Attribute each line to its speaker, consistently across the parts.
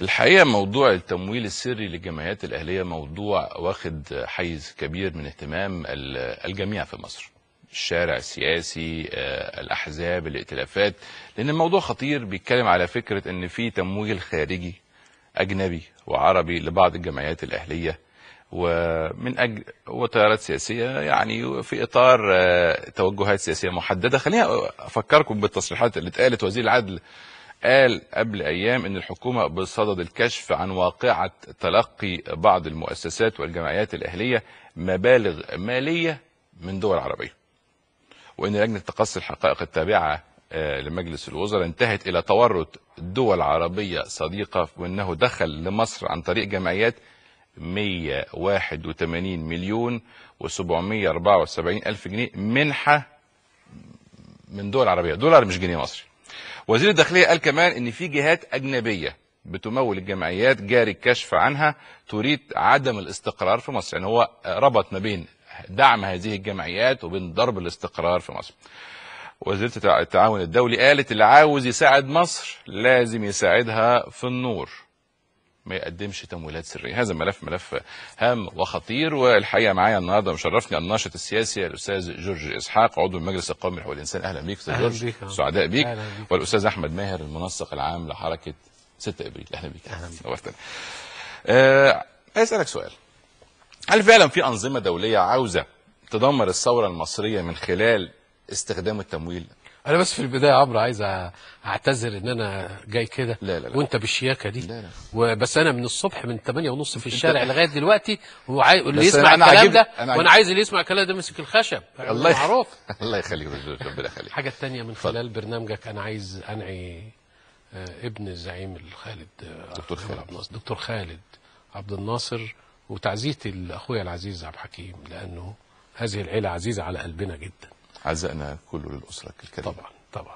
Speaker 1: الحقيقه موضوع التمويل السري للجمعيات الاهليه موضوع واخد حيز كبير من اهتمام ال- الجميع في مصر الشارع السياسي آه، الاحزاب الائتلافات لان الموضوع خطير بيتكلم على فكره ان في تمويل خارجي اجنبي وعربي لبعض الجمعيات الاهليه ومن اجل وتيارات سياسيه يعني في اطار آه، توجهات سياسيه محدده خليني افكركم بالتصريحات اللي اتقالت وزير العدل قال قبل ايام ان الحكومه بصدد الكشف عن واقعه تلقي بعض المؤسسات والجمعيات الاهليه مبالغ ماليه من دول عربيه وان لجنه تقصي الحقائق التابعه آه، لمجلس الوزراء انتهت الى تورط دول عربيه صديقه وانه دخل لمصر عن طريق جمعيات 181 مليون و774 الف جنيه منحه من دول عربيه دولار مش جنيه مصري وزير الداخليه قال كمان ان في جهات اجنبيه بتمول الجمعيات جاري الكشف عنها تريد عدم الاستقرار في مصر يعني هو ربط ما بين دعم هذه الجمعيات وبين ضرب الاستقرار في مصر وزيرة التع- التعاون الدولي قالت اللي عاوز يساعد مصر لازم يساعدها في النور ما يقدمش تمويلات سريه هذا ملف ملف هام وخطير والحقيقه معايا النهارده مشرفني الناشط السياسي الاستاذ جورج اسحاق عضو المجلس القومي لحقوق الانسان اهلا بيك استاذ
Speaker 2: أهلا
Speaker 1: جورج
Speaker 2: بيك.
Speaker 1: سعداء بيك
Speaker 2: أهلا بيك.
Speaker 1: والاستاذ احمد ماهر المنسق العام لحركه 6 ابريل اهلا بيك
Speaker 2: أهلا بيك.
Speaker 1: نورتنا آه، عايز اسالك سؤال هل فعلا في انظمه دوليه عاوزه تدمر الثوره المصريه من خلال استخدام التمويل
Speaker 2: انا بس في البدايه يا عمرو عايز أ- اعتذر ان انا جاي كده
Speaker 1: لا، لا، لا.
Speaker 2: وانت بالشياكه دي
Speaker 1: لا، لا.
Speaker 2: وبس انا من الصبح من 8 ونص في الشارع لغايه دلوقتي وعاي... اللي
Speaker 1: بس
Speaker 2: يسمع
Speaker 1: أنا
Speaker 2: الكلام
Speaker 1: عاجب-
Speaker 2: ده
Speaker 1: أنا
Speaker 2: وانا
Speaker 1: عاجب-
Speaker 2: عايز اللي يسمع الكلام ده يمسك الخشب
Speaker 1: الله يخ-
Speaker 2: معروف
Speaker 1: الله يخليك يا جورج ربنا يخليك
Speaker 2: الحاجه الثانيه من خلال برنامجك انا عايز انعي آه، ابن الزعيم الخالد آه،
Speaker 1: دكتور خالد.
Speaker 2: عبد الناصر دكتور خالد عبد الناصر وتعزيتي لاخويا العزيز عبد الحكيم لانه هذه العيله عزيزه على قلبنا جدا
Speaker 1: عزائنا كله للاسره الكريمه
Speaker 2: طبعا طبعا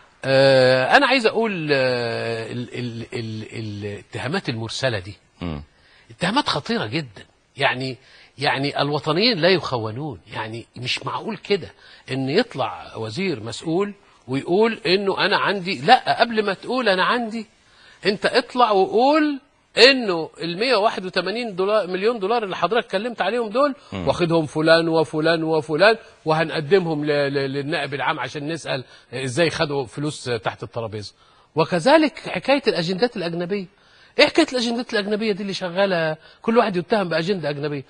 Speaker 2: آه انا عايز اقول آه ال- ال- ال- الاتهامات المرسله دي
Speaker 1: مم.
Speaker 2: اتهامات خطيره جدا يعني يعني الوطنيين لا يخونون يعني مش معقول كده ان يطلع وزير مسؤول ويقول انه انا عندي لا قبل ما تقول انا عندي انت اطلع وقول انه ال 181 دولار مليون دولار اللي حضرتك اتكلمت عليهم دول واخدهم فلان وفلان وفلان وهنقدمهم ل- ل- للنائب العام عشان نسال ازاي خدوا فلوس تحت الترابيزه وكذلك حكايه الاجندات الاجنبيه ايه حكايه الاجندات الاجنبيه دي اللي شغاله كل واحد يتهم باجنده اجنبيه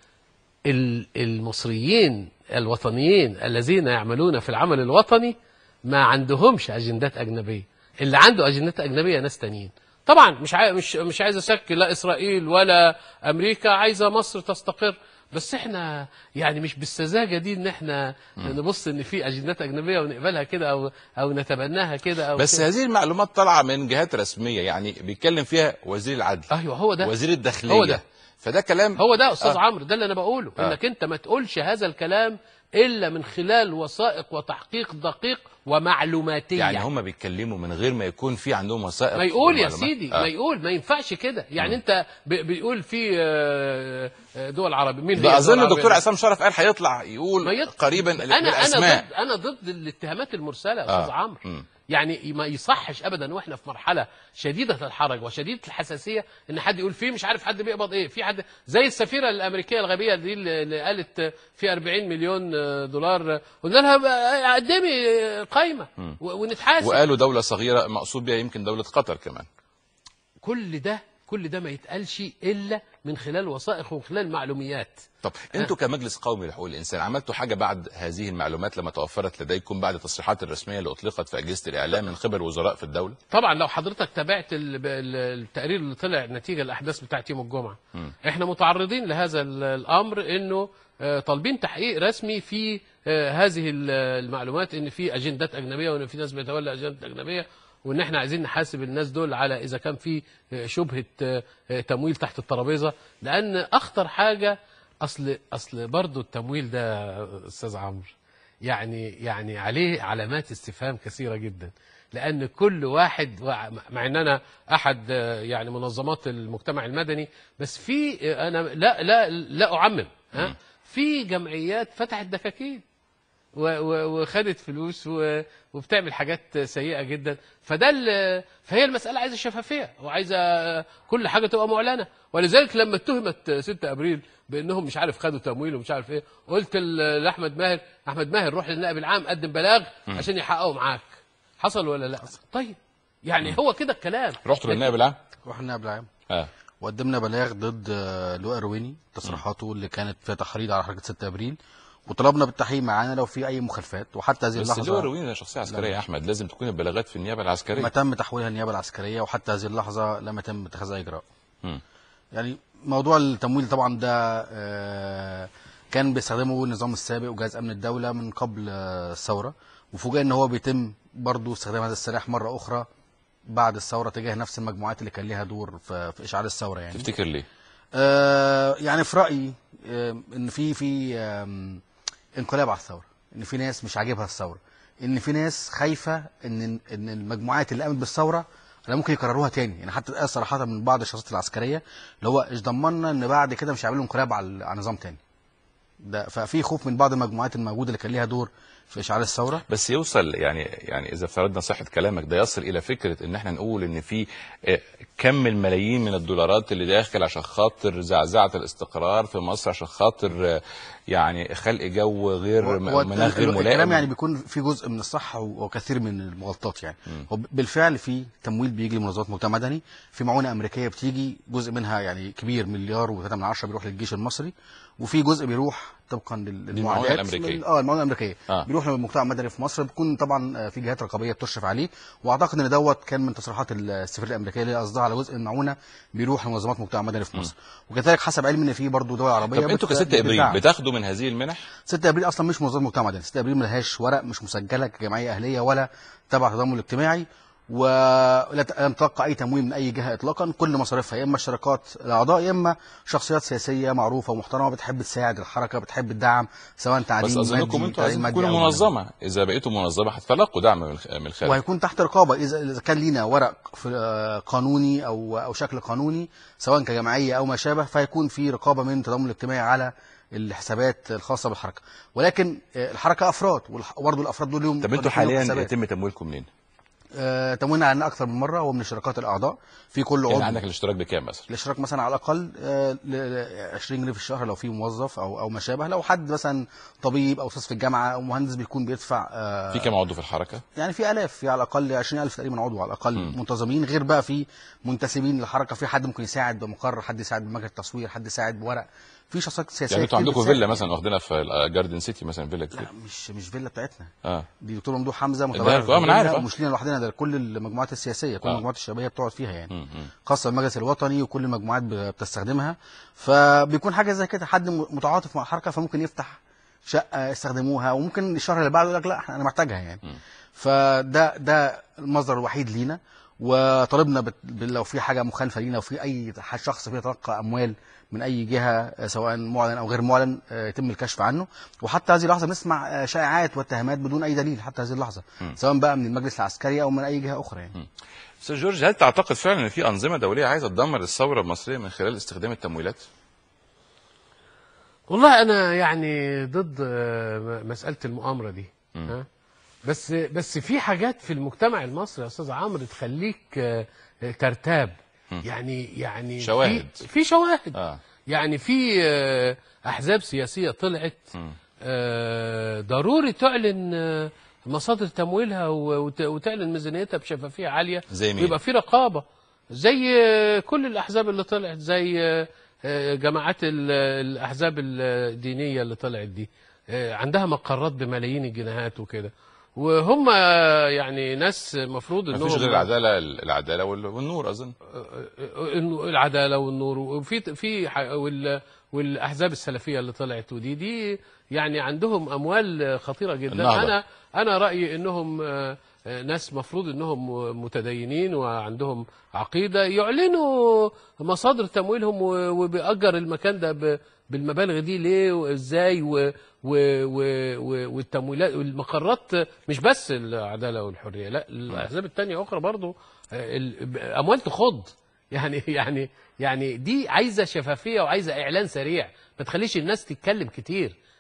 Speaker 2: ال- المصريين الوطنيين الذين يعملون في العمل الوطني ما عندهمش اجندات اجنبيه اللي عنده اجندات اجنبيه ناس تانيين طبعا مش عاي... مش مش عايز اشكل لا اسرائيل ولا امريكا عايزه مصر تستقر بس احنا يعني مش بالسذاجه دي ان احنا نبص ان في اجندات اجنبيه ونقبلها كده او او نتبناها كده او
Speaker 1: بس
Speaker 2: كده.
Speaker 1: هذه المعلومات طالعه من جهات رسميه يعني بيتكلم فيها وزير العدل
Speaker 2: ايوه هو ده
Speaker 1: وزير الداخليه
Speaker 2: هو ده.
Speaker 1: فده كلام
Speaker 2: هو ده استاذ
Speaker 1: آه.
Speaker 2: عمرو ده اللي انا بقوله
Speaker 1: آه.
Speaker 2: انك انت ما تقولش هذا الكلام الا من خلال وثائق وتحقيق دقيق ومعلوماتيه
Speaker 1: يعني هم بيتكلموا من غير ما يكون في عندهم وثائق
Speaker 2: ما يقول يا
Speaker 1: ومعلومات.
Speaker 2: سيدي
Speaker 1: آه.
Speaker 2: ما يقول ما ينفعش كده يعني انت ب- بيقول في آه، آه، دول عربية مين هي
Speaker 1: ده
Speaker 2: الدول
Speaker 1: اظن
Speaker 2: العربية
Speaker 1: الدكتور
Speaker 2: دي؟
Speaker 1: عصام شرف قال هيطلع يقول
Speaker 2: ما يط-
Speaker 1: قريبا
Speaker 2: انا انا
Speaker 1: بالاسماء
Speaker 2: ضد انا ضد الاتهامات المرسله يا
Speaker 1: آه.
Speaker 2: استاذ عمرو
Speaker 1: مم.
Speaker 2: يعني ما يصحش ابدا واحنا في مرحله شديده الحرج وشديده الحساسيه ان حد يقول فيه مش عارف حد بيقبض ايه في حد زي السفيره الامريكيه الغبيه دي اللي اللي قالت في 40 مليون دولار قلنا لها بقى قدمي قايمه و- ونتحاسب
Speaker 1: وقالوا دوله صغيره مقصود بها يمكن دوله قطر كمان
Speaker 2: كل ده كل ده ما يتقالش الا من خلال وثائق ومن خلال معلوميات
Speaker 1: طب انتوا كمجلس قومي لحقوق الانسان عملتوا حاجه بعد هذه المعلومات لما توفرت لديكم بعد التصريحات الرسميه اللي اطلقت في اجهزه الاعلام من قبل وزراء في الدوله
Speaker 2: طبعا لو حضرتك تابعت ال- ال- التقرير اللي طلع نتيجه الاحداث بتاعت يوم الجمعه احنا متعرضين لهذا ال- الامر انه آه، طالبين تحقيق رسمي في آه، هذه ال- المعلومات ان في اجندات اجنبيه وان في ناس بيتولى اجندات اجنبيه وان احنا عايزين نحاسب الناس دول على اذا كان في آه، شبهه آه، آه، تمويل تحت الترابيزه لان اخطر حاجه اصل اصل برضه التمويل ده استاذ عمرو يعني يعني عليه علامات استفهام كثيره جدا لان كل واحد وع- مع ان انا احد آه، يعني منظمات المجتمع المدني بس في آه، انا لا لا لا اعمم ها في جمعيات فتحت دكاكين و- و- وخدت فلوس و- وبتعمل حاجات سيئه جدا فده ال- فهي المساله عايزه شفافيه وعايزه كل حاجه تبقى معلنه ولذلك لما اتهمت 6 ابريل بانهم مش عارف خدوا تمويل ومش عارف ايه قلت ل- لاحمد ماهر احمد ماهر روح للنائب العام قدم بلاغ عشان يحققوا معاك حصل ولا لا طيب يعني هو كده الكلام
Speaker 1: رحت للنائب العام
Speaker 3: رحنا قبل عام
Speaker 1: اه
Speaker 3: وقدمنا بلاغ ضد آه، لؤي رويني تصريحاته اللي كانت فيها تحريض على حركه 6 ابريل وطلبنا بالتحقيق معانا لو في اي مخالفات وحتى هذه
Speaker 1: بس اللي هو
Speaker 3: اللحظه
Speaker 1: رويني ده شخصيه عسكريه يا احمد لازم تكون البلاغات في النيابه العسكريه
Speaker 3: ما تم تحويلها النيابه العسكريه وحتى هذه اللحظه لم يتم اتخاذ اي اجراء
Speaker 1: مم.
Speaker 3: يعني موضوع التمويل طبعا ده آه، كان بيستخدمه النظام السابق وجهاز امن الدوله من قبل آه، الثوره وفوجئ ان هو بيتم برضه استخدام هذا السلاح مره اخرى بعد الثوره تجاه نفس المجموعات اللي كان ليها دور في في اشعال الثوره يعني
Speaker 1: تفتكر ليه؟
Speaker 3: آه، يعني في رايي آه، ان في في آم، انقلاب على الثوره ان في ناس مش عاجبها الثوره ان في ناس خايفه ان ان المجموعات اللي قامت بالثوره لا ممكن يكرروها تاني يعني حتى اتقال صراحه من بعض الشخصيات العسكريه اللي هو ايش ضمننا ان بعد كده مش هيعملوا انقلاب على على نظام تاني ده ففي خوف من بعض المجموعات الموجوده اللي كان ليها دور في اشعال الثوره
Speaker 1: بس يوصل يعني يعني اذا افترضنا صحه كلامك ده يصل الى فكره ان احنا نقول ان في آه، كم الملايين من الدولارات اللي داخل عشان خاطر زعزعه الاستقرار في مصر عشان خاطر آه، يعني خلق جو غير
Speaker 3: هو
Speaker 1: مناخ غير
Speaker 3: ال-
Speaker 1: ملائم
Speaker 3: الكلام يعني بيكون في جزء من الصح و- وكثير من المغالطات يعني هو ب- بالفعل في تمويل بيجي لمنظمات مجتمع مدني في معونه امريكيه بتيجي جزء منها يعني كبير مليار و3 من عشرة بيروح للجيش المصري وفي جزء بيروح طبقا لل- للمعاهدات
Speaker 1: الأمريكية.
Speaker 3: من- اه المعونه الامريكيه
Speaker 1: آه.
Speaker 3: آه. بيروح للمجتمع المدني في مصر بتكون طبعا آه، في جهات رقابيه بتشرف عليه واعتقد ان دوت كان من تصريحات السفير الامريكيه اللي قصدها على جزء من المعونه بيروح لمنظمات مجتمع مدني في مصر وكذلك حسب علمي ان في برضه دول عربيه
Speaker 1: طب انتوا
Speaker 3: بت-
Speaker 1: ك 6 ابريل
Speaker 3: بتدعم.
Speaker 1: بتاخدوا من هذه المنح
Speaker 3: 6 ابريل اصلا مش منظمه مجتمع مدني 6 ابريل ملهاش ورق مش مسجله كجمعيه اهليه ولا تبع التضامن الاجتماعي ولا ت- لم تلقى اي تمويل من اي جهه اطلاقا كل مصاريفها يا اما اشتراكات الاعضاء يا اما شخصيات سياسيه معروفه ومحترمه بتحب تساعد الحركه بتحب الدعم سواء تعليم
Speaker 1: بس اظنكم
Speaker 3: مادي
Speaker 1: انتوا عايزين
Speaker 3: مادي
Speaker 1: تكونوا
Speaker 3: أو معنوي.
Speaker 1: منظمه اذا بقيتوا منظمه هتتلقوا دعم من الخ- من الخارج
Speaker 3: وهيكون تحت رقابه اذا اذا كان لينا ورق في آه، قانوني او او شكل قانوني سواء كجمعيه او ما شابه فيكون في رقابه من التضامن الاجتماعي على الحسابات الخاصه بالحركه ولكن آه، الحركه افراد والح- وبرضه الافراد دول لهم
Speaker 1: طب انتوا
Speaker 3: لهم
Speaker 1: حاليا
Speaker 3: حسابات.
Speaker 1: يتم تمويلكم منين؟
Speaker 3: آه، تمويلنا علينا اكثر من مره ومن اشتراكات الاعضاء في كل عضو
Speaker 1: يعني عندك الاشتراك بكام مثلا؟
Speaker 3: الاشتراك مثلا على الاقل آه، ل- ل- 20 جنيه في الشهر لو في موظف او او ما شابه لو حد مثلا طبيب او استاذ في الجامعه او مهندس بيكون بيدفع آه،
Speaker 1: في كام عضو في الحركه؟
Speaker 3: يعني في الاف في على الاقل 20000 تقريبا عضو على الاقل منتظمين غير بقى في منتسبين للحركه في حد ممكن يساعد بمقر حد يساعد بمكتب تصوير حد يساعد بورق في شخصيات سياسيه
Speaker 1: يعني انتوا
Speaker 3: كتير
Speaker 1: عندكم
Speaker 3: بتساعد.
Speaker 1: فيلا مثلا واخدينها في جاردن سيتي مثلا فيلا كتير
Speaker 3: لا مش مش فيلا بتاعتنا
Speaker 1: اه
Speaker 3: دي دكتور ممدوح حمزه
Speaker 1: ده
Speaker 3: متبرع
Speaker 1: عارف، آه، ما أنا عارف، آه.
Speaker 3: مش لينا لوحدنا ده كل المجموعات السياسيه كل
Speaker 1: آه.
Speaker 3: المجموعات الشبابيه بتقعد فيها يعني
Speaker 1: م- م.
Speaker 3: خاصه المجلس الوطني وكل المجموعات ب- بتستخدمها فبيكون حاجه زي كده حد م- متعاطف مع الحركه فممكن يفتح شقه يستخدموها وممكن الشهر اللي بعده يقول لك لا احنا انا محتاجها يعني فده ده المصدر الوحيد لينا وطالبنا بت- ب- لو في حاجه مخالفه لينا وفي اي ح- شخص فيه يتلقى اموال من اي جهه آه، سواء معلن او غير معلن آه، يتم الكشف عنه وحتى هذه اللحظه بنسمع آه، شائعات واتهامات بدون اي دليل حتى هذه اللحظه سواء بقى من المجلس العسكري او من اي جهه اخرى يعني
Speaker 1: استاذ جورج هل تعتقد فعلا ان في انظمه دوليه عايزه تدمر الثوره المصريه من خلال استخدام التمويلات؟
Speaker 2: والله انا يعني ضد آه، م- مساله المؤامره دي ها بس بس في حاجات في المجتمع المصري يا استاذ عمرو تخليك آه، آه، ترتاب يعني يعني في-
Speaker 1: شواهد.
Speaker 2: في شواهد
Speaker 1: اه
Speaker 2: يعني في آه، احزاب سياسيه طلعت آه، ضروري تعلن آه، مصادر تمويلها و- وت- وتعلن ميزانيتها بشفافيه عاليه
Speaker 1: زي مين؟
Speaker 2: ويبقى في رقابه زي آه، كل الاحزاب اللي طلعت زي آه، آه، جماعات ال- الاحزاب الدينيه اللي طلعت دي آه، عندها مقرات بملايين الجنيهات وكده وهم آه، يعني ناس مفروض
Speaker 1: ما
Speaker 2: انهم
Speaker 1: فيش غير العداله العداله وال- والنور اظن
Speaker 2: إنه العداله والنور وفي في ح- وال والاحزاب السلفيه اللي طلعت ودي دي يعني عندهم اموال خطيره جدا
Speaker 1: النهضة.
Speaker 2: انا انا رايي انهم آه، آه، ناس مفروض انهم متدينين وعندهم عقيده يعلنوا مصادر تمويلهم و- وبيأجر المكان ده ب- بالمبالغ دي ليه وازاي و و و و والتمويلات والمقرات مش بس العداله والحريه لا الاحزاب التانية اخرى برضو آه، ال- اموال تخض يعني يعني يعني دي عايزه شفافيه وعايزه اعلان سريع ما تخليش الناس تتكلم كتير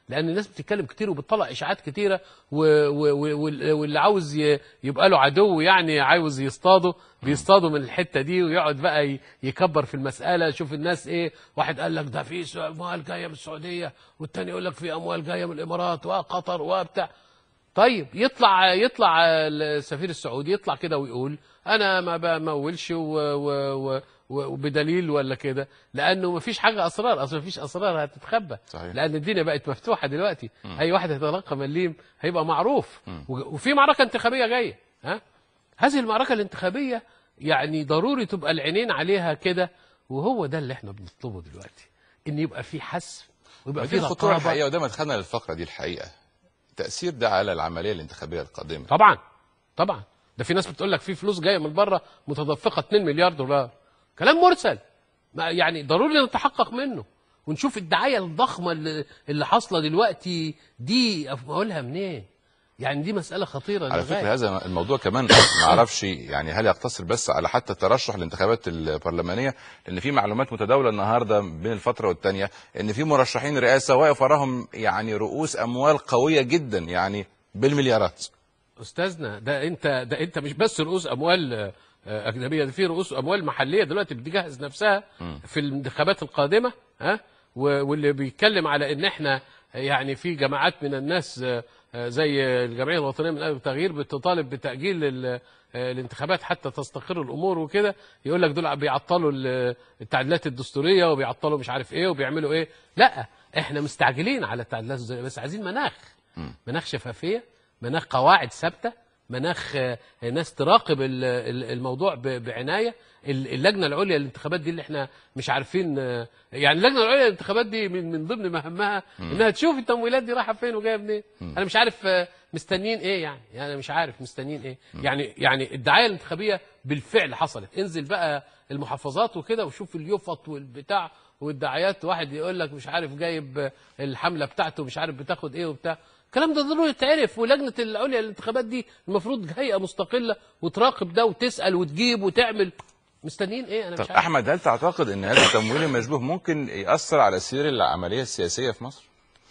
Speaker 2: لان الناس بتتكلم كتير وبتطلع اشاعات كتيره و... و... و... وال- واللي عاوز ي... يبقى له عدو يعني عاوز يصطاده بيصطادوا من الحته دي ويقعد بقى ي... يكبر في المساله شوف الناس ايه واحد قال لك ده في اموال جايه من السعوديه والتاني يقول لك في اموال جايه من الامارات وقطر وبتاع طيب يطلع يطلع السفير السعودي يطلع كده ويقول انا ما بمولش و و و و- وبدليل ولا كده لانه ما فيش حاجه اسرار اصلا ما فيش اسرار هتتخبى
Speaker 1: صحيح.
Speaker 2: لان الدنيا بقت مفتوحه دلوقتي اي واحد هيتلقى مليم هيبقى معروف و- وفي معركه انتخابيه جايه ها هذه المعركه الانتخابيه يعني ضروري تبقى العينين عليها كده وهو ده اللي احنا بنطلبه دلوقتي ان يبقى في حسم ويبقى
Speaker 1: دي
Speaker 2: في
Speaker 1: الخطوره
Speaker 2: رقابه
Speaker 1: الحقيقه وده مدخلنا للفقره دي الحقيقه تاثير ده على العمليه الانتخابيه القادمه
Speaker 2: طبعا طبعا ده في ناس بتقول لك في فلوس جايه من بره متدفقه 2 مليار دولار كلام مرسل ما يعني ضروري نتحقق منه ونشوف الدعايه الضخمه اللي, اللي حاصله دلوقتي دي اقولها منين يعني دي مساله خطيره
Speaker 1: على
Speaker 2: للغاية.
Speaker 1: فكره هذا الموضوع كمان ما اعرفش يعني هل يقتصر بس على حتى الترشح للانتخابات البرلمانيه لان في معلومات متداوله النهارده بين الفتره والتانيه ان في مرشحين رئاسه واقف وراهم يعني رؤوس اموال قويه جدا يعني بالمليارات
Speaker 2: استاذنا ده انت ده انت مش بس رؤوس اموال آه، اجنبيه ده في رؤوس اموال محليه دلوقتي بتجهز نفسها في الانتخابات القادمه ها و- واللي بيتكلم على ان احنا يعني في جماعات من الناس آه، آه، زي الجمعيه الوطنيه من اجل التغيير بتطالب بتاجيل ال- آه، الانتخابات حتى تستقر الامور وكده يقول لك دول بيعطلوا ال- التعديلات الدستوريه وبيعطلوا مش عارف ايه وبيعملوا ايه لا احنا مستعجلين على التعديلات الدستورية، بس عايزين مناخ مناخ شفافيه مناخ قواعد ثابته مناخ آه، ناس تراقب ال- ال- الموضوع ب- بعنايه ال- اللجنه العليا للانتخابات دي اللي احنا مش عارفين آه، يعني اللجنه العليا للانتخابات دي من من ضمن مهامها انها تشوف التمويلات دي رايحه فين وجايه منين انا مش عارف آه، مستنيين ايه يعني يعني انا مش عارف مستنيين ايه يعني يعني الدعايه الانتخابيه بالفعل حصلت انزل بقى المحافظات وكده وشوف اليفط والبتاع والدعايات واحد يقول لك مش عارف جايب آه، الحمله بتاعته مش عارف بتاخد ايه وبتاع الكلام ده ضروري يتعرف ولجنه العليا للانتخابات دي المفروض هيئه مستقله وتراقب ده وتسال وتجيب وتعمل مستنيين ايه انا
Speaker 1: طب
Speaker 2: مش عارف
Speaker 1: احمد هل تعتقد ان هذا التمويل المشبوه ممكن ياثر على سير العمليه السياسيه في مصر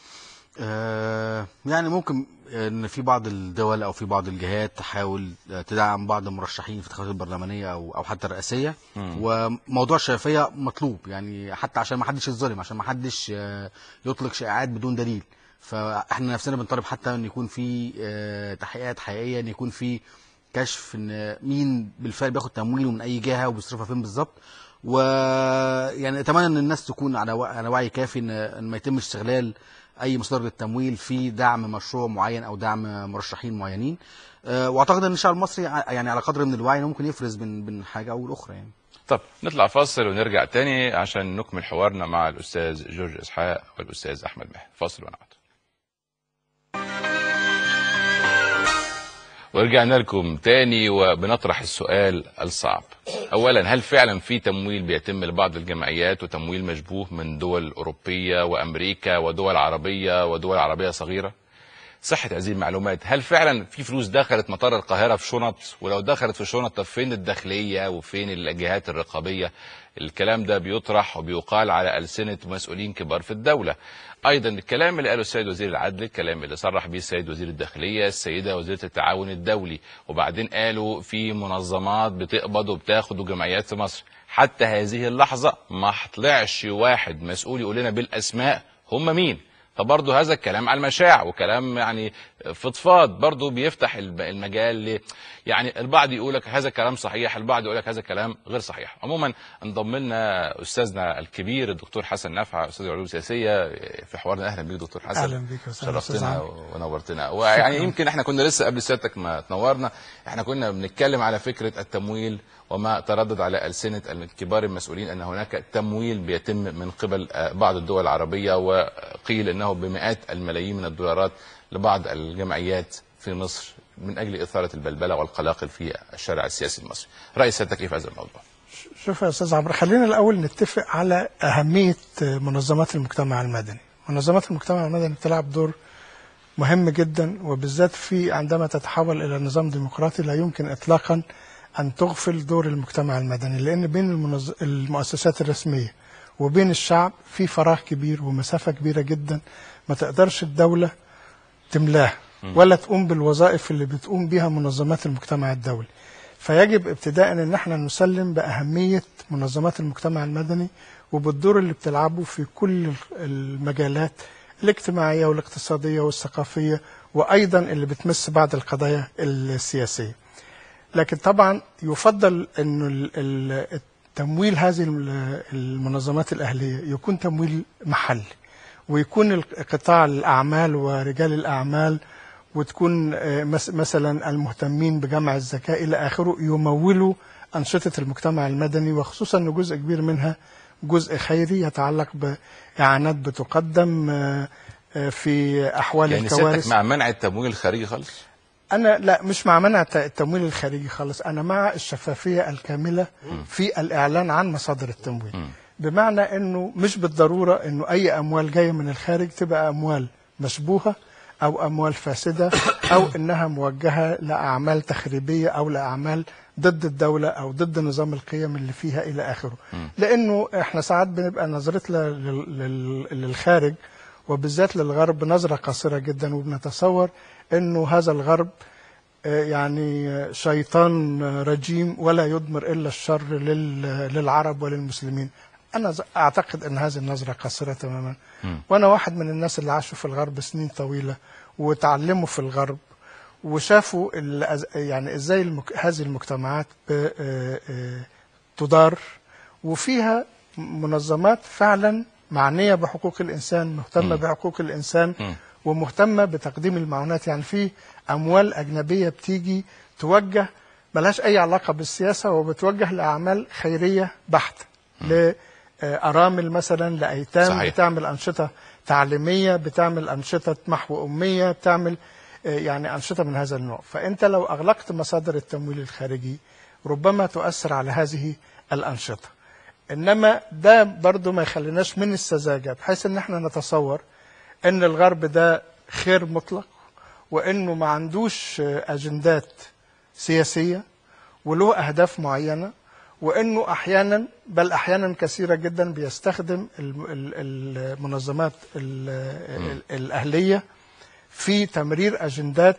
Speaker 3: آه، يعني ممكن ان في بعض الدول او في بعض الجهات تحاول آه، تدعم بعض المرشحين في الانتخابات البرلمانيه او او حتى الرئاسيه وموضوع الشفافيه مطلوب يعني حتى عشان ما حدش يتظلم عشان ما حدش آه، يطلق شائعات بدون دليل فاحنا نفسنا بنطالب حتى ان يكون في آه، تحقيقات حقيقيه ان يكون في كشف ان مين بالفعل بياخد تمويل ومن اي جهه وبيصرفها فين بالظبط ويعني اتمنى ان الناس تكون على وع- على وعي كافي ان إن ما يتمش استغلال اي مصدر للتمويل في دعم مشروع معين او دعم مرشحين معينين أه، واعتقد ان الشعب المصري ع- يعني على قدر من الوعي إنه ممكن يفرز بين بين حاجه او الاخرى يعني
Speaker 1: طب نطلع فاصل ونرجع تاني عشان نكمل حوارنا مع الاستاذ جورج اسحاق والاستاذ احمد ماهر فاصل ونعود ورجعنا لكم تاني وبنطرح السؤال الصعب اولا هل فعلا في تمويل بيتم لبعض الجمعيات وتمويل مشبوه من دول اوروبيه وامريكا ودول عربيه ودول عربيه صغيره صحة هذه المعلومات هل فعلا في فلوس دخلت مطار القاهرة في شنط ولو دخلت في شنط طب فين الداخلية وفين الجهات الرقابية الكلام ده بيطرح وبيقال على ألسنة مسؤولين كبار في الدولة أيضا الكلام اللي قاله السيد وزير العدل الكلام اللي صرح به السيد وزير الداخلية السيدة وزيرة التعاون الدولي وبعدين قالوا في منظمات بتقبض وبتاخد وجمعيات في مصر حتى هذه اللحظة ما طلعش واحد مسؤول يقول لنا بالأسماء هم مين فبرضه هذا الكلام على المشاع وكلام يعني فضفاض برضه بيفتح الب- المجال ل يعني البعض يقول لك هذا الكلام صحيح البعض يقول لك هذا الكلام غير صحيح عموما انضم لنا استاذنا الكبير الدكتور حسن نفع استاذ العلوم السياسيه في حوارنا اهلا بيك دكتور حسن
Speaker 4: أهلا بيك يا أستاذ- أستاذ
Speaker 1: شرفتنا
Speaker 4: عمرو.
Speaker 1: ونورتنا ويعني يمكن احنا كنا لسه قبل سيادتك ما تنورنا احنا كنا بنتكلم على فكره التمويل وما تردد على السنه كبار المسؤولين ان هناك تمويل بيتم من قبل آه، بعض الدول العربيه وقيل انه بمئات الملايين من الدولارات لبعض الجمعيات في مصر من اجل اثاره البلبله والقلاقل في الشارع السياسي المصري. راي سيادتك إيه في هذا الموضوع؟
Speaker 4: شوف يا استاذ عمرو خلينا الاول نتفق على اهميه منظمات المجتمع المدني منظمات المجتمع المدني بتلعب دور مهم جدا وبالذات في عندما تتحول الى نظام ديمقراطي لا يمكن اطلاقا ان تغفل دور المجتمع المدني لان بين المنظ... المؤسسات الرسميه وبين الشعب في فراغ كبير ومسافة كبيرة جدا ما تقدرش الدولة تملاه ولا تقوم بالوظائف اللي بتقوم بها منظمات المجتمع الدولي فيجب ابتداء ان احنا نسلم باهميه منظمات المجتمع المدني وبالدور اللي بتلعبه في كل المجالات الاجتماعيه والاقتصاديه والثقافيه وايضا اللي بتمس بعض القضايا السياسيه. لكن طبعا يفضل انه ال- ال- تمويل هذه الم- المنظمات الاهليه يكون تمويل محلي ويكون ال- قطاع الاعمال ورجال الاعمال وتكون آه، مس- مثلا المهتمين بجمع الزكاة إلى آخره يمولوا أنشطة المجتمع المدني وخصوصا أن جزء كبير منها جزء خيري يتعلق بإعانات بتقدم آه، آه، في أحوال
Speaker 1: يعني سيادتك
Speaker 4: الكوارث
Speaker 1: مع منع التمويل الخارجي خالص
Speaker 4: أنا لا مش مع منع الت- التمويل الخارجي خالص أنا مع الشفافية الكاملة في الإعلان عن مصادر التمويل بمعنى أنه مش بالضرورة أنه أي أموال جاية من الخارج تبقى أموال مشبوهة أو أموال فاسدة أو إنها موجهة لأعمال تخريبية أو لأعمال ضد الدولة أو ضد نظام القيم اللي فيها إلى آخره لأنه إحنا ساعات بنبقى نظرتنا لل- لل- للخارج وبالذات للغرب نظرة قاصرة جدا وبنتصور أنه هذا الغرب آه، يعني آه، شيطان آه، رجيم ولا يضمر إلا الشر لل- للعرب وللمسلمين أنا ز- أعتقد أن هذه النظرة قاصرة تماما وأنا واحد من الناس اللي عاشوا في الغرب سنين طويلة وتعلموا في الغرب وشافوا ال- أز- يعني ازاي المك... هذه المجتمعات ب... آه، آه، تدار وفيها منظمات فعلا معنيه بحقوق الانسان مهتمه بحقوق الانسان ومهتمه بتقديم المعونات يعني في اموال اجنبيه بتيجي توجه ملهاش اي علاقه بالسياسه وبتوجه لاعمال خيريه بحته لارامل مثلا لايتام
Speaker 1: صحيح.
Speaker 4: بتعمل انشطه تعليميه بتعمل انشطه محو اميه بتعمل آه، يعني انشطه من هذا النوع فانت لو اغلقت مصادر التمويل الخارجي ربما تؤثر على هذه الانشطه انما ده برضو ما يخليناش من السذاجه بحيث ان احنا نتصور ان الغرب ده خير مطلق وانه ما عندوش آه، اجندات سياسيه وله اهداف معينه وانه احيانا بل احيانا كثيره جدا بيستخدم الم- ال- المنظمات ال- ال- الاهليه في تمرير اجندات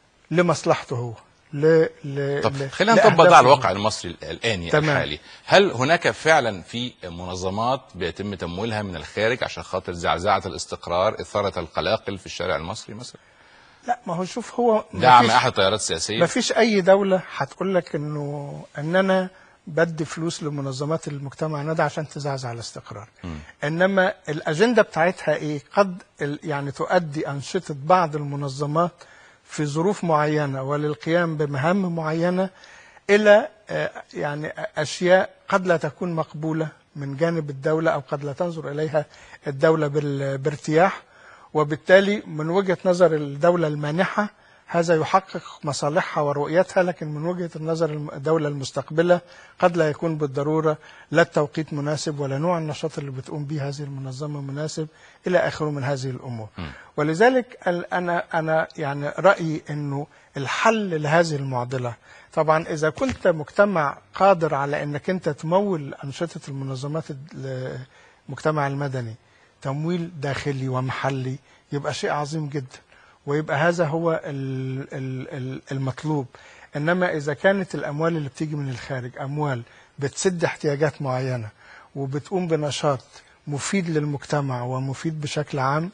Speaker 4: لمصلحته هو ل ل
Speaker 1: طب
Speaker 4: ل-
Speaker 1: خلينا نطبق ده
Speaker 4: لأهدافه
Speaker 1: على
Speaker 4: هو.
Speaker 1: الواقع المصري الآني
Speaker 4: تمام.
Speaker 1: الحالي هل هناك فعلا في منظمات بيتم تمويلها من الخارج عشان خاطر زعزعة الاستقرار إثارة القلاقل في الشارع المصري مثلا
Speaker 4: لا ما هو شوف هو
Speaker 1: دعم
Speaker 4: مفيش-
Speaker 1: أحد التيارات السياسية
Speaker 4: ما فيش اي دوله هتقول لك انه ان انا بدي فلوس لمنظمات المجتمع ده عشان تزعزع الاستقرار انما الاجنده بتاعتها ايه قد ال- يعني تؤدي انشطه بعض المنظمات في ظروف معينه وللقيام بمهام معينه الى آه، يعني اشياء قد لا تكون مقبوله من جانب الدوله او قد لا تنظر اليها الدوله بال- بارتياح وبالتالي من وجهه نظر الدوله المانحه هذا يحقق مصالحها ورؤيتها لكن من وجهه النظر الم- الدوله المستقبله قد لا يكون بالضروره لا التوقيت مناسب ولا نوع النشاط اللي بتقوم به هذه المنظمه مناسب الى اخره من هذه الامور. ولذلك ال- انا انا يعني رايي انه الحل لهذه المعضله طبعا اذا كنت مجتمع قادر على انك انت تمول انشطه المنظمات ال- المجتمع المدني تمويل داخلي ومحلي يبقى شيء عظيم جدا ويبقى هذا هو ال- ال- ال- المطلوب انما اذا كانت الاموال اللي بتيجي من الخارج اموال بتسد احتياجات معينه وبتقوم بنشاط مفيد للمجتمع ومفيد بشكل عام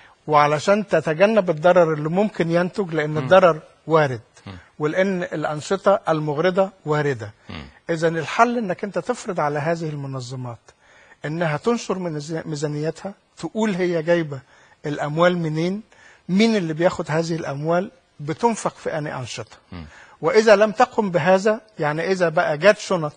Speaker 4: وعلشان تتجنب الضرر اللي ممكن ينتج لان الضرر وارد ولان الانشطه المغرضه وارده اذا الحل انك انت تفرض على هذه المنظمات انها تنشر من ميزا- ميزانيتها تقول هي جايبه الاموال منين مين اللي بياخد هذه الاموال بتنفق في اني انشطه واذا لم تقم بهذا يعني اذا بقى جت شنط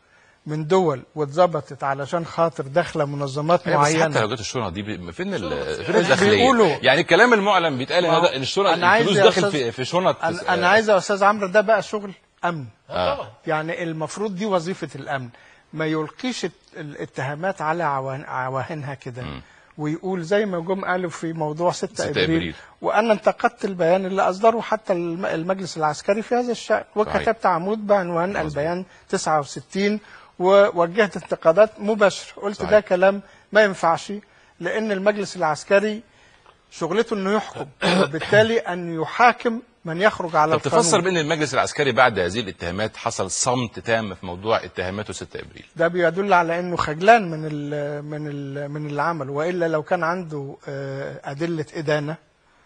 Speaker 4: من دول واتظبطت علشان خاطر داخله منظمات
Speaker 1: أيوة بس
Speaker 4: معينه
Speaker 1: حتى لو جت الشنط دي ب- فين ال- فين
Speaker 4: بيقولوا-
Speaker 1: الداخليه؟ يعني الكلام المعلن بيتقال
Speaker 4: ما
Speaker 1: ان
Speaker 4: هو
Speaker 1: ده- ان الشنط
Speaker 4: أنا عايز
Speaker 1: الفلوس
Speaker 4: يا
Speaker 1: داخل
Speaker 4: أستاذ-
Speaker 1: في في شنط
Speaker 4: انا انا عايز يا استاذ عمرو ده بقى شغل امن
Speaker 1: آه.
Speaker 4: يعني المفروض دي وظيفه الامن ما يلقيش الت- الاتهامات على عوان- عواهنها كده ويقول زي ما جم قالوا في موضوع 6
Speaker 1: 6
Speaker 4: ابريل,
Speaker 1: إبريل.
Speaker 4: وانا انتقدت البيان اللي اصدره حتى الم- المجلس العسكري في هذا الشان وكتبت عمود بعنوان البيان 69 ووجهت انتقادات مباشره قلت
Speaker 1: صحيح.
Speaker 4: ده كلام ما ينفعش لان المجلس العسكري شغلته انه يحكم وبالتالي ان يحاكم من يخرج على
Speaker 1: طب
Speaker 4: القانون
Speaker 1: تفسر بان المجلس العسكري بعد هذه الاتهامات حصل صمت تام في موضوع اتهاماته 6 ابريل
Speaker 4: ده بيدل على انه خجلان من ال من ال من اللي عمله والا لو كان عنده آه، ادله ادانه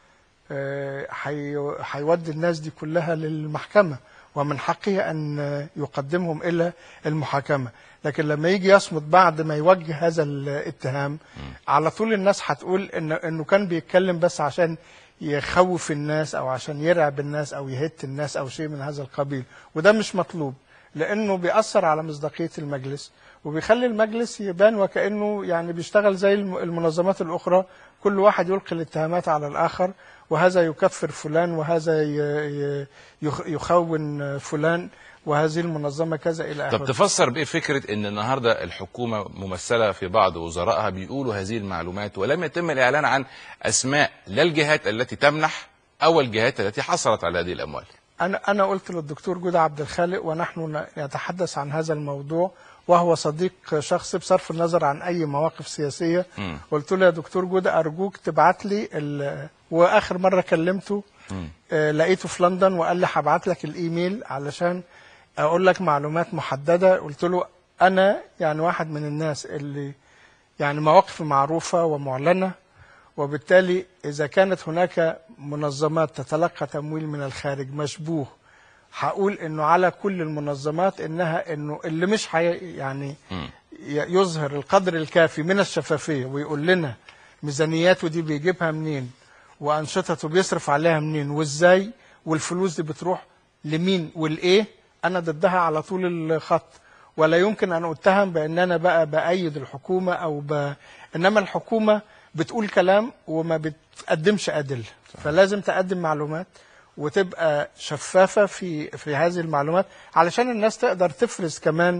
Speaker 4: آه، حي- هيودي الناس دي كلها للمحكمه ومن حقه ان آه، يقدمهم الى المحاكمه لكن لما يجي يصمت بعد ما يوجه هذا الاتهام على طول الناس هتقول انه انه كان بيتكلم بس عشان يخوف الناس او عشان يرعب الناس او يهت الناس او شيء من هذا القبيل وده مش مطلوب لانه بيأثر على مصداقيه المجلس وبيخلي المجلس يبان وكانه يعني بيشتغل زي الم- المنظمات الاخرى كل واحد يلقي الاتهامات على الاخر وهذا يكفر فلان وهذا ي- ي- يخ- يخون فلان وهذه المنظمه كذا الى
Speaker 1: طب
Speaker 4: اخره
Speaker 1: تفسر بايه فكره ان النهارده الحكومه ممثله في بعض وزرائها بيقولوا هذه المعلومات ولم يتم الاعلان عن اسماء لا الجهات التي تمنح او الجهات التي حصلت على هذه الاموال
Speaker 4: أنا أنا قلت للدكتور جودة عبد الخالق ونحن نتحدث عن هذا الموضوع وهو صديق شخصي بصرف النظر عن أي مواقف سياسية
Speaker 1: مم.
Speaker 4: قلت له يا دكتور جودة أرجوك تبعت لي ال- وآخر مرة كلمته آه، لقيته في لندن وقال لي هبعت لك الإيميل علشان أقول لك معلومات محددة قلت له أنا يعني واحد من الناس اللي يعني مواقفي معروفة ومعلنة وبالتالي إذا كانت هناك منظمات تتلقى تمويل من الخارج مشبوه هقول إنه على كل المنظمات إنها إنه اللي مش حي يعني
Speaker 1: مم.
Speaker 4: ي- يظهر القدر الكافي من الشفافية ويقول لنا ميزانياته دي بيجيبها منين وأنشطته بيصرف عليها منين وإزاي والفلوس دي بتروح لمين والإيه أنا ضدها على طول الخط ولا يمكن أن أتهم بأن أنا بقى بأيد الحكومة أو ب... إنما الحكومة بتقول كلام وما بتقدمش أدلة فلازم تقدم معلومات وتبقى شفافة في في هذه المعلومات علشان الناس تقدر تفرز كمان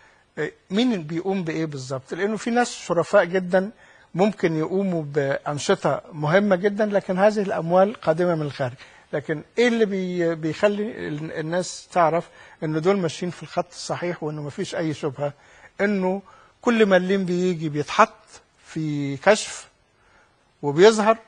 Speaker 4: مين اللي بيقوم بايه بالظبط لانه في ناس شرفاء جدا ممكن يقوموا بانشطه مهمه جدا لكن هذه الاموال قادمه من الخارج لكن ايه اللي بي بيخلي ال- الناس تعرف ان دول ماشيين في الخط الصحيح وانه ما فيش اي شبهه انه كل مليم بيجي بيتحط في كشف وبيظهر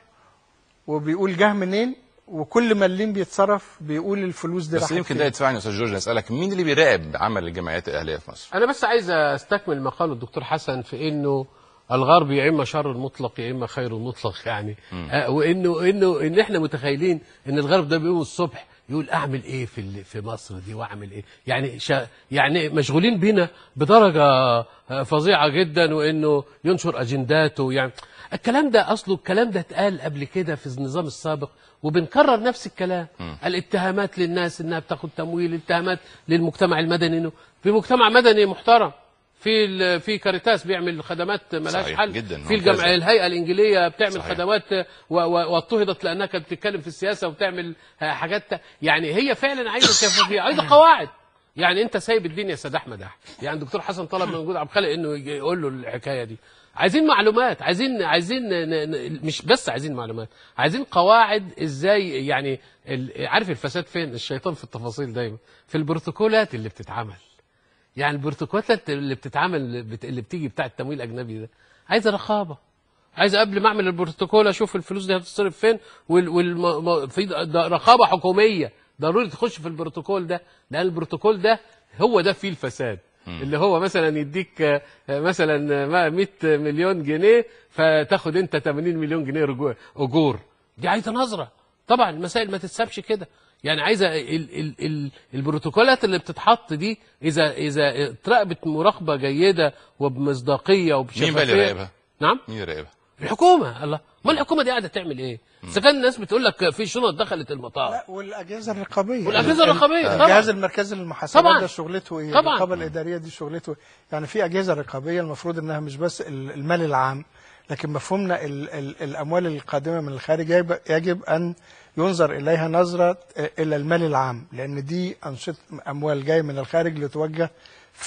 Speaker 4: وبيقول جه منين وكل مليم بيتصرف بيقول الفلوس دي
Speaker 1: بس
Speaker 4: راحت
Speaker 1: يمكن
Speaker 4: فين.
Speaker 1: ده يدفعني يا استاذ جورج اسالك مين اللي بيراقب عمل الجمعيات الاهليه في مصر؟
Speaker 2: انا بس عايز استكمل ما قاله الدكتور حسن في انه الغرب يا اما شر المطلق يا اما خير المطلق يعني آه وانه انه ان احنا متخيلين ان الغرب ده بيقوم الصبح يقول اعمل ايه في ال- في مصر دي واعمل ايه يعني شا يعني مشغولين بينا بدرجه آه، فظيعه جدا وانه ينشر اجنداته يعني الكلام ده اصله الكلام ده اتقال قبل كده في النظام السابق وبنكرر نفس الكلام الاتهامات للناس انها بتاخد تمويل اتهامات للمجتمع المدني انه في مجتمع مدني محترم في ال- في كاريتاس بيعمل خدمات ملهاش
Speaker 1: صحيح
Speaker 2: حل
Speaker 1: جداً،
Speaker 2: في
Speaker 1: ممتازة.
Speaker 2: الجمعيه الهيئه الانجيليه بتعمل
Speaker 1: صحيح.
Speaker 2: خدمات و- و- واضطهدت لانها كانت بتتكلم في السياسه وبتعمل آه، حاجات يعني هي فعلا عايزه شفافيه عايزه قواعد يعني انت سايب الدنيا يا سيد احمد أحمد. يعني دكتور حسن طلب من جود عبد الخالق انه يجي يقول له الحكايه دي عايزين معلومات عايزين عايزين ن- ن- مش بس عايزين معلومات عايزين قواعد ازاي يعني ال- عارف الفساد فين الشيطان في التفاصيل دايما في البروتوكولات اللي بتتعمل يعني البروتوكولات اللي بتتعمل بت- اللي بتيجي بتاع التمويل الاجنبي ده عايزه رقابه عايزه قبل ما اعمل البروتوكول اشوف الفلوس دي هتتصرف فين وال والم... م- في د- د- رقابه حكوميه ضروري تخش في البروتوكول ده لان البروتوكول ده هو ده فيه الفساد اللي هو مثلا يديك آه، مثلا آه، 100 مليون جنيه فتاخد انت 80 مليون جنيه رجوع اجور دي عايزه نظره طبعا المسائل ما تتسابش كده يعني عايزه ال ال ال البروتوكولات اللي بتتحط دي اذا اذا اتراقبت مراقبه جيده وبمصداقيه وبشفافيه
Speaker 1: مين بقى اللي يراقبها؟
Speaker 2: نعم
Speaker 1: مين يراقبها؟
Speaker 2: الحكومه الله ما الحكومه دي قاعده تعمل ايه اذا كان الناس بتقول لك في شنط دخلت المطار
Speaker 4: لا والاجهزه الرقابيه
Speaker 2: والاجهزه الرقابيه طبعا
Speaker 4: الجهاز المركزي للمحاسبات
Speaker 2: طبعاً.
Speaker 4: ده شغلته ايه؟
Speaker 2: طبعاً.
Speaker 4: الرقابه الاداريه دي شغلته إيه؟ يعني في اجهزه رقابيه المفروض انها مش بس ال- المال العام لكن مفهومنا ال ال الاموال القادمه من الخارج يجب, يجب ان ينظر اليها نظره الى المال العام لان دي انشطه اموال جايه من الخارج لتوجه في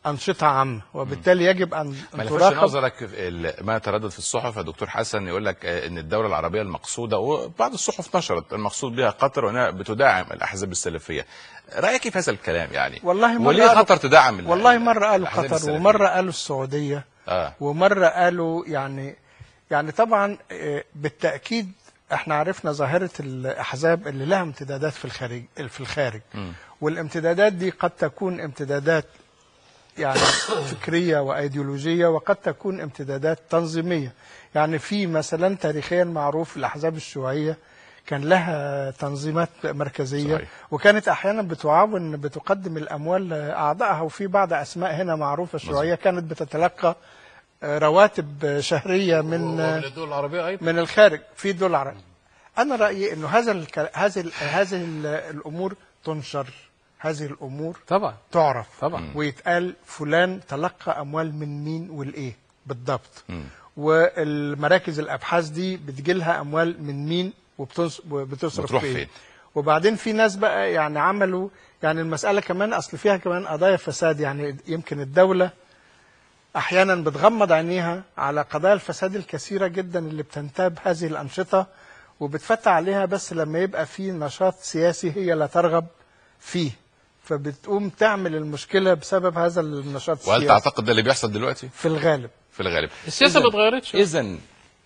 Speaker 4: انشطه عامه وبالتالي يجب ان
Speaker 1: ما
Speaker 4: أن
Speaker 1: لفتش
Speaker 4: تراقب
Speaker 1: نظرك ال- ما تردد في الصحف يا دكتور حسن يقول لك آه، ان الدوله العربيه المقصوده وبعض الصحف نشرت المقصود بها قطر وانها بتدعم الاحزاب السلفيه رايك كيف هذا الكلام يعني
Speaker 4: والله مرة
Speaker 1: وليه
Speaker 4: قالوا-
Speaker 1: قطر تدعم ال-
Speaker 4: والله مره قالوا
Speaker 1: الأحزاب
Speaker 4: قطر
Speaker 1: السلفية؟
Speaker 4: ومره قالوا السعوديه
Speaker 1: اه
Speaker 4: ومره قالوا يعني يعني طبعا آه، بالتاكيد احنا عرفنا ظاهره الاحزاب اللي لها امتدادات في الخارج في الخارج والامتدادات دي قد تكون امتدادات يعني فكريه وايديولوجيه وقد تكون امتدادات تنظيميه يعني في مثلا تاريخيا معروف الاحزاب الشيوعيه كان لها تنظيمات مركزيه
Speaker 1: صحيح.
Speaker 4: وكانت احيانا بتعاون بتقدم الاموال لاعضائها وفي بعض اسماء هنا معروفه شيوعيه كانت بتتلقى آه، رواتب شهريه من آه،
Speaker 2: ومن الدول العربيه ايضا
Speaker 4: من الخارج في دولار انا رايي انه هذا الك... هذه ال- هذه ال- الامور تنشر هذه الامور
Speaker 2: طبعا
Speaker 4: تعرف
Speaker 2: طبعا.
Speaker 4: ويتقال فلان تلقى اموال من مين والايه بالضبط والمراكز الابحاث دي بتجيلها اموال من مين وبتنص... وبتصرف
Speaker 1: بتروح
Speaker 4: في
Speaker 1: فين؟
Speaker 4: ايه وبعدين في ناس بقى يعني عملوا يعني المساله كمان اصل فيها كمان قضايا فساد يعني يمكن الدوله احيانا بتغمض عينيها على قضايا الفساد الكثيره جدا اللي بتنتاب هذه الانشطه وبتفتح عليها بس لما يبقى في نشاط سياسي هي لا ترغب فيه فبتقوم تعمل المشكله بسبب هذا النشاط
Speaker 1: وهل
Speaker 4: السياسي
Speaker 1: تعتقد ده اللي بيحصل دلوقتي
Speaker 4: في الغالب
Speaker 1: في الغالب
Speaker 2: السياسه ما اتغيرتش
Speaker 1: اذا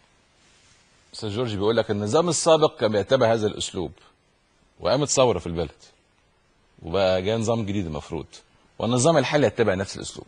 Speaker 1: استاذ جورج بيقول لك النظام السابق كان بيتبع هذا الاسلوب وقامت ثوره في البلد وبقى جاي نظام جديد المفروض والنظام الحالي يتبع نفس الاسلوب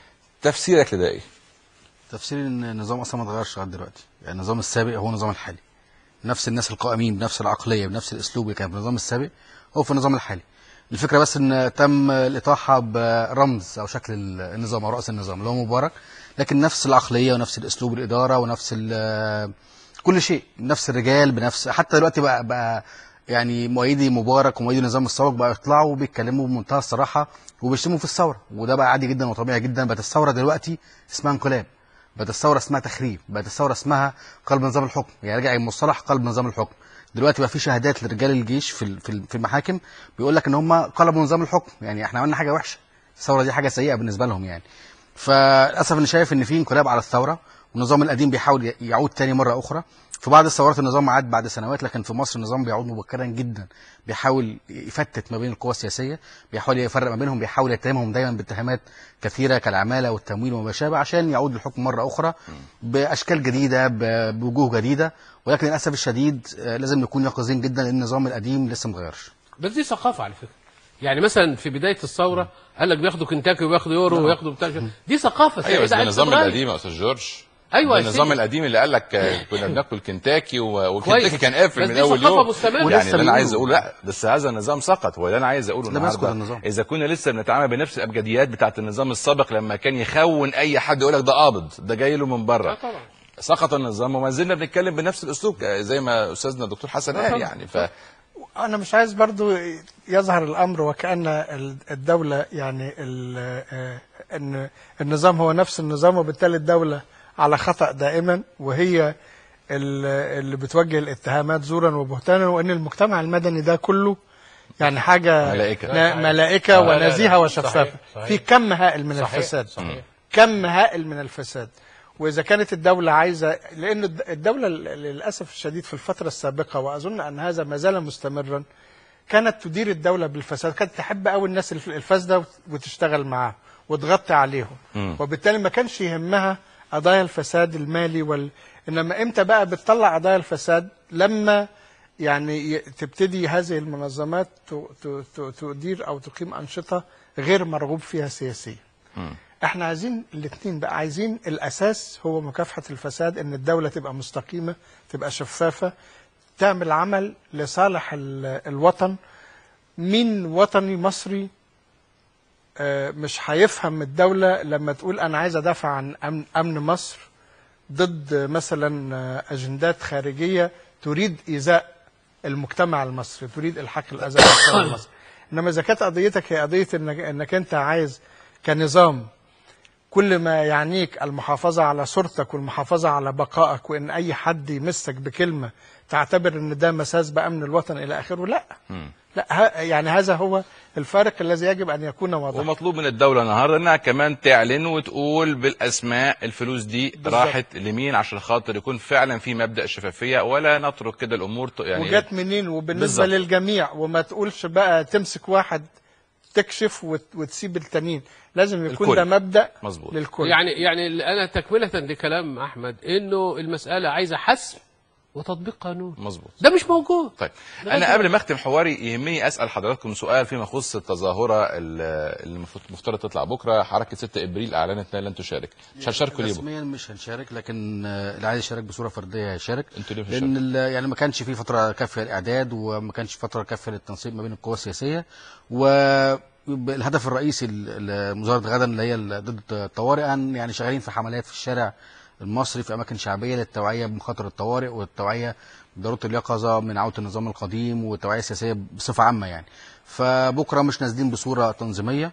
Speaker 1: تفسيرك لده ايه؟
Speaker 3: تفسير ان النظام اصلا ما اتغيرش لغايه دلوقتي يعني النظام السابق هو النظام الحالي نفس الناس القائمين بنفس العقليه بنفس الاسلوب اللي كان في النظام السابق هو في النظام الحالي الفكره بس ان تم الاطاحه برمز او شكل النظام او راس النظام اللي هو مبارك لكن نفس العقليه ونفس الاسلوب الاداره ونفس ال- كل شيء نفس الرجال بنفس حتى دلوقتي بقى بقى يعني مؤيدي مبارك ومؤيدي النظام السابق بقى يطلعوا وبيتكلموا بمنتهى الصراحه وبيشتموا في الثوره وده بقى عادي جدا وطبيعي جدا بقت الثوره دلوقتي اسمها انقلاب بقت الثوره اسمها تخريب بقت الثوره اسمها قلب نظام الحكم يعني رجع المصطلح قلب نظام الحكم دلوقتي بقى في شهادات لرجال الجيش في ال- في ال- في المحاكم بيقول لك ان هم قلبوا نظام الحكم يعني احنا عملنا حاجه وحشه الثوره دي حاجه سيئه بالنسبه لهم يعني فللاسف انا شايف ان في انقلاب على الثوره والنظام القديم بيحاول ي- يعود تاني مره اخرى في بعض الثورات النظام عاد بعد سنوات لكن في مصر النظام بيعود مبكرا جدا بيحاول يفتت ما بين القوى السياسيه بيحاول يفرق ما بينهم بيحاول يتهمهم دايما باتهامات كثيره كالعماله والتمويل وما شابه عشان يعود للحكم مره اخرى باشكال جديده ب- بوجوه جديده ولكن للاسف الشديد آه، لازم نكون يقظين جدا لان النظام القديم لسه متغيرش
Speaker 2: بس دي ثقافه على فكره يعني مثلا في بدايه الثوره قال لك بياخدوا كنتاكي وبياخدوا يورو وياخدوا بتاع دي ثقافه
Speaker 1: ايوه بس
Speaker 2: سائدة
Speaker 1: ده النظام
Speaker 2: عايزة
Speaker 1: القديم يا استاذ جورج
Speaker 2: أيوة
Speaker 1: ده
Speaker 2: يا
Speaker 1: النظام
Speaker 2: سيدي.
Speaker 1: القديم اللي قال لك آه، كنا بناكل كنتاكي و-
Speaker 2: كويس.
Speaker 1: وكنتاكي كان قافل
Speaker 2: بس
Speaker 1: من
Speaker 2: دي
Speaker 1: اول
Speaker 2: ثقافة
Speaker 1: يوم
Speaker 2: مستمرة.
Speaker 1: يعني
Speaker 3: ولسه
Speaker 1: اللي انا عايز
Speaker 3: بيقولوا.
Speaker 1: اقوله لا بس هذا النظام سقط هو اللي انا عايز اقوله
Speaker 3: ده بيسقط
Speaker 1: النهارده
Speaker 3: النظام.
Speaker 1: اذا كنا لسه بنتعامل بنفس الابجديات بتاعت النظام السابق لما كان يخون اي حد يقول لك ده قابض ده جاي له من
Speaker 2: آه
Speaker 1: بره
Speaker 2: طبعا
Speaker 1: سقط النظام وما زلنا بنتكلم بنفس الاسلوب آه، زي ما استاذنا الدكتور حسن
Speaker 2: آه
Speaker 1: قال
Speaker 2: طبعا.
Speaker 1: يعني ف
Speaker 4: انا مش عايز برضو يظهر الامر وكان ال- الدوله يعني ال- آه، ان النظام هو نفس النظام وبالتالي الدوله على خطا دائما وهي ال- اللي بتوجه الاتهامات زورا وبهتانا وان المجتمع المدني ده كله يعني حاجه
Speaker 1: ملائكة.
Speaker 4: نا- ملائكه
Speaker 2: آه، لا، لا، لا.
Speaker 4: ونزيهه وشفافه
Speaker 2: صحيح، صحيح.
Speaker 4: في كم هائل من
Speaker 2: صحيح،
Speaker 4: الفساد
Speaker 2: صحيح.
Speaker 4: كم هائل من الفساد واذا كانت الدوله عايزه لان الد- الدوله ل- للاسف الشديد في الفتره السابقه واظن ان هذا ما زال مستمرا كانت تدير الدوله بالفساد كانت تحب قوي الناس الف- الفاسده وت- وتشتغل معاهم وتغطي عليهم وبالتالي ما كانش يهمها قضايا الفساد المالي وال... انما امتى بقى بتطلع قضايا الفساد لما يعني ي- تبتدي هذه المنظمات ت- ت- ت- تدير او تقيم انشطه غير مرغوب فيها سياسيا احنا عايزين الاثنين بقى عايزين الاساس هو مكافحه الفساد ان الدوله تبقى مستقيمه تبقى شفافه تعمل عمل لصالح ال- الوطن مين وطني مصري آه، مش هيفهم الدولة لما تقول أنا عايز أدافع عن أمن, أمن مصر ضد مثلا آه، أجندات خارجية تريد إيذاء المجتمع المصري تريد إلحاق الأذى بالمجتمع المصري إنما إذا كانت قضيتك هي قضية إنك, إنك أنت عايز كنظام كل ما يعنيك المحافظة على صورتك والمحافظة على بقائك وإن أي حد يمسك بكلمة تعتبر إن ده مساس بأمن الوطن إلى آخره لا لا ه- يعني هذا هو الفارق الذي يجب ان يكون واضحا
Speaker 1: ومطلوب من الدوله النهارده انها كمان تعلن وتقول بالاسماء الفلوس دي
Speaker 4: بالظبط.
Speaker 1: راحت لمين عشان خاطر يكون فعلا في مبدا شفافيه ولا نترك كده الامور ت- يعني
Speaker 4: وجت منين وبالنسبه
Speaker 1: بالظبط.
Speaker 4: للجميع وما تقولش بقى تمسك واحد تكشف وت- وتسيب التانيين لازم يكون
Speaker 1: الكل.
Speaker 4: ده مبدا
Speaker 1: مظبوط.
Speaker 4: للكل
Speaker 2: يعني يعني اللي انا تكمله لكلام احمد انه المساله عايزه حسم وتطبيق قانون
Speaker 1: مظبوط
Speaker 2: ده مش موجود
Speaker 1: طيب
Speaker 2: لغاية
Speaker 1: انا قبل ما اختم حواري يهمني اسال حضراتكم سؤال فيما يخص التظاهره ال- اللي المفروض- المفترض تطلع بكره حركه 6 ابريل اعلنت انها لن تشارك مش هتشاركوا ليه بكره؟
Speaker 3: رسميا مش هنشارك لكن آه، اللي عايز يشارك بصوره فرديه هيشارك
Speaker 1: انتوا ليه مش
Speaker 3: لان ال- يعني ما كانش في فتره كافيه للاعداد وما كانش فتره كافيه للتنسيق ما بين القوى السياسيه والهدف الرئيسي ل- لمظاهره غدا اللي هي ال- ضد الطوارئ ان يعني شغالين في حملات في الشارع المصري في اماكن شعبيه للتوعيه بمخاطر الطوارئ والتوعيه بضروره اليقظه من عوده النظام القديم والتوعيه السياسيه بصفه عامه يعني فبكره مش نازلين بصوره تنظيميه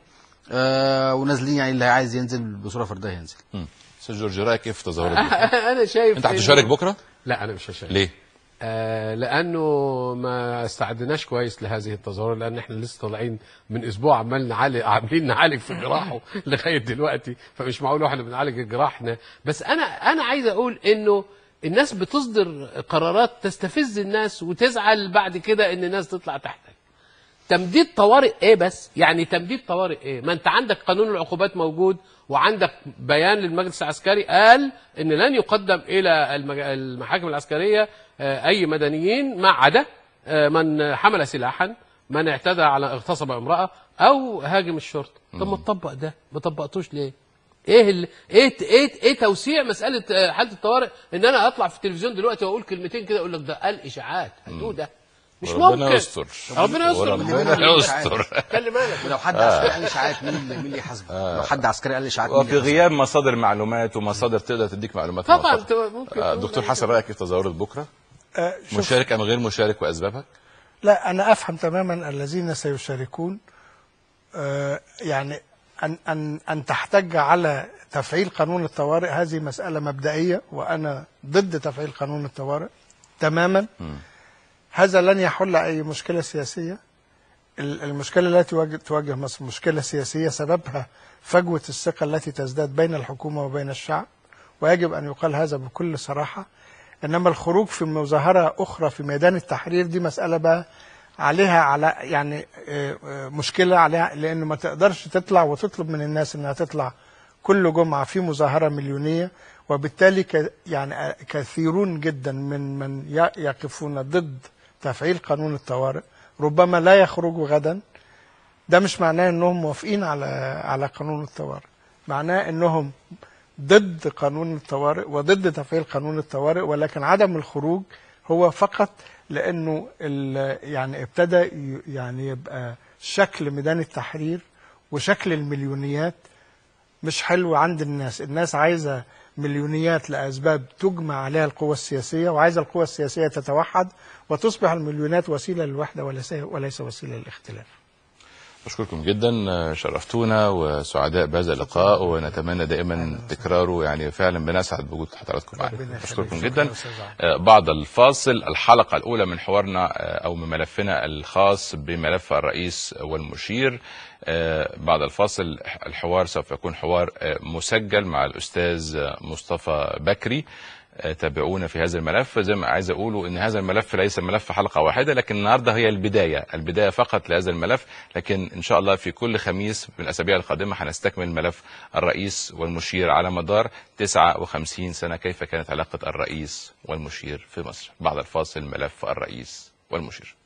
Speaker 3: آه ونازلين يعني اللي عايز ينزل بصوره فرديه ينزل
Speaker 1: مم. استاذ جورج رايك كيف في تظاهره بكره؟
Speaker 2: انا شايف
Speaker 1: انت
Speaker 2: إنه-
Speaker 1: هتشارك بكره؟
Speaker 2: لا انا مش هشارك
Speaker 1: ليه؟
Speaker 2: آه لانه ما استعدناش كويس لهذه التظاهره لان احنا لسه طالعين من اسبوع عمال نعالج عاملين نعالج في جراحه لغايه دلوقتي فمش معقول واحنا بنعالج جراحنا بس انا انا عايز اقول انه الناس بتصدر قرارات تستفز الناس وتزعل بعد كده ان الناس تطلع تحتك تمديد طوارئ ايه بس يعني تمديد طوارئ ايه ما انت عندك قانون العقوبات موجود وعندك بيان للمجلس العسكري قال ان لن يقدم الى المج- المحاكم العسكريه آه، اي مدنيين ما عدا آه، من حمل سلاحا من اعتدى على اغتصب امراه او هاجم الشرطه طب ما تطبق ده ما طبقتوش ليه ايه ال... ايه ايه ايه توسيع مساله آه، حاله الطوارئ ان انا اطلع في التلفزيون دلوقتي واقول كلمتين كده اقول لك ده قال اشاعات هاتوه ده مش
Speaker 1: ربنا
Speaker 2: ممكن
Speaker 1: يستر
Speaker 2: ربنا يستر
Speaker 1: وربنا يستر
Speaker 2: خلي بالك
Speaker 3: ولو حد عسكري قال اشاعات مين اللي مين اللي يحاسبه؟ لو حد عسكري قال اشاعات مين
Speaker 1: وفي
Speaker 3: اللي يحاسبه؟
Speaker 1: غياب مصادر معلومات ومصادر تقدر تديك معلومات
Speaker 2: طبعا
Speaker 1: موثقة.
Speaker 2: تبقى ممكن
Speaker 1: آه،
Speaker 2: تقول
Speaker 1: دكتور
Speaker 2: أي
Speaker 1: حسن رايك في تظاهره بكره؟
Speaker 4: آه، شوف
Speaker 1: مشارك ام غير مشارك واسبابك؟
Speaker 4: لا أنا أفهم تماما الذين سيشاركون آه، يعني أن أن أن تحتج على تفعيل قانون الطوارئ هذه مسألة مبدئية وأنا ضد تفعيل قانون الطوارئ تماما هذا لن يحل أي مشكلة سياسية ال- المشكلة التي تواجه, تواجه مصر مشكلة سياسية سببها فجوة الثقة التي تزداد بين الحكومة وبين الشعب ويجب أن يقال هذا بكل صراحة إنما الخروج في مظاهرة أخرى في ميدان التحرير دي مسألة بقى عليها على يعني آه، آه، مشكلة عليها لأن ما تقدرش تطلع وتطلب من الناس إنها تطلع كل جمعة في مظاهرة مليونية وبالتالي ك يعني آه، كثيرون جدا من من ي- يقفون ضد تفعيل قانون الطوارئ ربما لا يخرجوا غدا ده مش معناه انهم موافقين على على قانون الطوارئ معناه انهم ضد قانون الطوارئ وضد تفعيل قانون الطوارئ ولكن عدم الخروج هو فقط لانه ال- يعني ابتدى ي- يعني يبقى شكل ميدان التحرير وشكل المليونيات مش حلو عند الناس الناس عايزة مليونيات لأسباب تجمع عليها القوى السياسية وعايزة القوى السياسية تتوحد وتصبح المليونات وسيلة للوحدة وليس وليس وسيلة للاختلاف
Speaker 1: بشكركم جدا آه، شرفتونا وسعداء بهذا اللقاء ونتمنى دائما تكراره يعني فعلا بنسعد بوجود حضراتكم معنا
Speaker 4: ربنا يخليك.
Speaker 1: بشكركم
Speaker 4: شكراً
Speaker 1: جدا
Speaker 4: يا أستاذ عمرو.
Speaker 1: آه، بعد الفاصل الحلقة الأولى من حوارنا آه، أو من ملفنا الخاص بملف الرئيس والمشير آه، بعد الفاصل الحوار سوف يكون حوار آه، مسجل مع الأستاذ آه، مصطفى بكري آه، تابعونا في هذا الملف زي ما عايز اقوله ان هذا الملف ليس ملف حلقه واحده لكن النهارده هي البدايه البدايه فقط لهذا الملف لكن ان شاء الله في كل خميس من الاسابيع القادمه هنستكمل ملف الرئيس والمشير على مدار 59 سنه كيف كانت علاقه الرئيس والمشير في مصر بعد الفاصل ملف الرئيس والمشير